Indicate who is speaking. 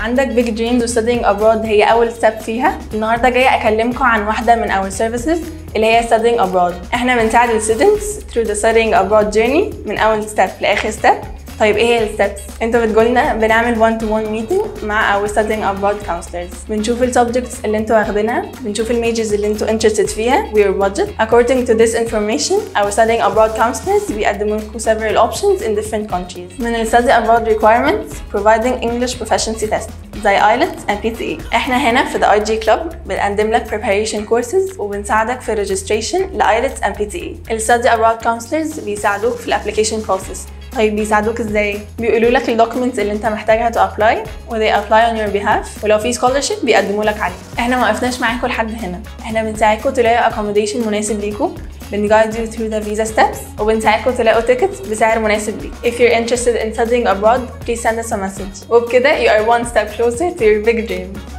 Speaker 1: عندك big dreams و studying abroad هي أول step فيها النهاردة جاية أكلمكم عن واحدة من our services اللي هي studying abroad احنا بنساعد ال students through the studying abroad journey من أول step لآخر step طيب ايه هي الستبس؟ انتوا بتقولنا بنعمل 1 to 1 meeting مع our studying abroad counselors بنشوف ال subjects اللي انتوا واخدينها بنشوف ال majors اللي انتوا interested فيها و your budget according to this information our studying abroad counselors بيقدموا لكم several options in different countries من ال study abroad requirements providing English proficiency test زي IELTS and PTE احنا هنا في the IG Club بنقدم لك preparation courses وبنساعدك في registration ل IELTS and PTE ال study abroad counselors بيساعدوك في ال application process طيب بيساعدوك ازاي؟ بيقولوا لك الدوكيومنتس اللي انت محتاجها تو ابلاي و they apply on your behalf ولو في scholarship بيقدموا لك عليه. احنا ما وقفناش معاكم لحد هنا، احنا بنساعدكم تلاقوا accommodation مناسب ليكم بنجايد you through the visa steps وبنساعدكم تلاقوا tickets بسعر مناسب ليك. If you're interested in studying abroad, please send us a message. وبكده you are one step closer to your big dream.